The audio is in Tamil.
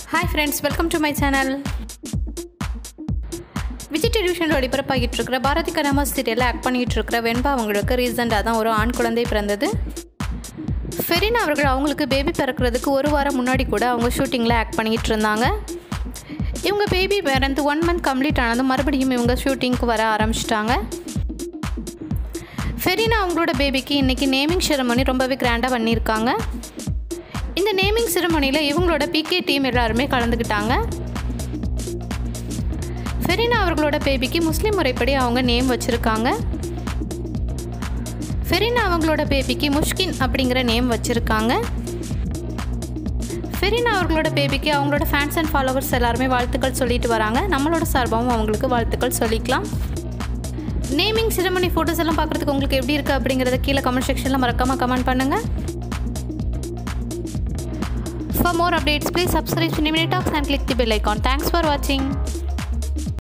Hi friends welcome to my channel Vijay டெலிவிஷனில் ஒளிபரப்பாகிட்டு இருக்கிற பாரதி கராமா சீரியலில் ஆக்ட் பண்ணிகிட்டு இருக்கிற வெண்பா அவங்களுக்கு ரீசெண்டாக தான் ஒரு ஆண் குழந்தை பிறந்தது ஃபெரினா அவர்கள் அவங்களுக்கு பேபி பிறக்கிறதுக்கு ஒரு வாரம் முன்னாடி கூட அவங்க ஷூட்டிங்கில் ஆக்ட் பண்ணிக்கிட்டு இருந்தாங்க இவங்க பேபி பிறந்து ஒன் மந்த் கம்ப்ளீட் ஆனதும் மறுபடியும் இவங்க ஷூட்டிங்க்கு வர ஆரம்பிச்சிட்டாங்க ஃபெரினா அவங்களோட பேபிக்கு இன்றைக்கி நேமிங் செரமனி ரொம்பவே கிராண்டாக பண்ணியிருக்காங்க இந்த நேமிங் செரமனியில் இவங்களோட பிகே டீம் எல்லாருமே கலந்துக்கிட்டாங்க ஃபெரினா அவர்களோட பேபிக்கு முஸ்லீம் முறைப்படி அவங்க நேம் வச்சுருக்காங்க ஃபெரினா அவங்களோட பேபிக்கு முஷ்கின் அப்படிங்கிற நேம் வச்சுருக்காங்க ஃபெரினா அவர்களோட பேபிக்கு அவங்களோட ஃபேன்ஸ் அண்ட் ஃபாலோவர்ஸ் எல்லாருமே வாழ்த்துக்கள் சொல்லிட்டு வராங்க நம்மளோட சார்பாகவும் அவங்களுக்கு வாழ்த்துக்கள் சொல்லிக்கலாம் நேமிங் செரமனி ஃபோட்டோஸ் எல்லாம் பார்க்குறதுக்கு உங்களுக்கு எப்படி இருக்குது அப்படிங்கிறத கீழே கமெண்ட் செக்ஷனில் மறக்காமல் கமெண்ட் பண்ணுங்கள் For more updates, please subscribe to Nimini Talks and click the bell icon. Thanks for watching.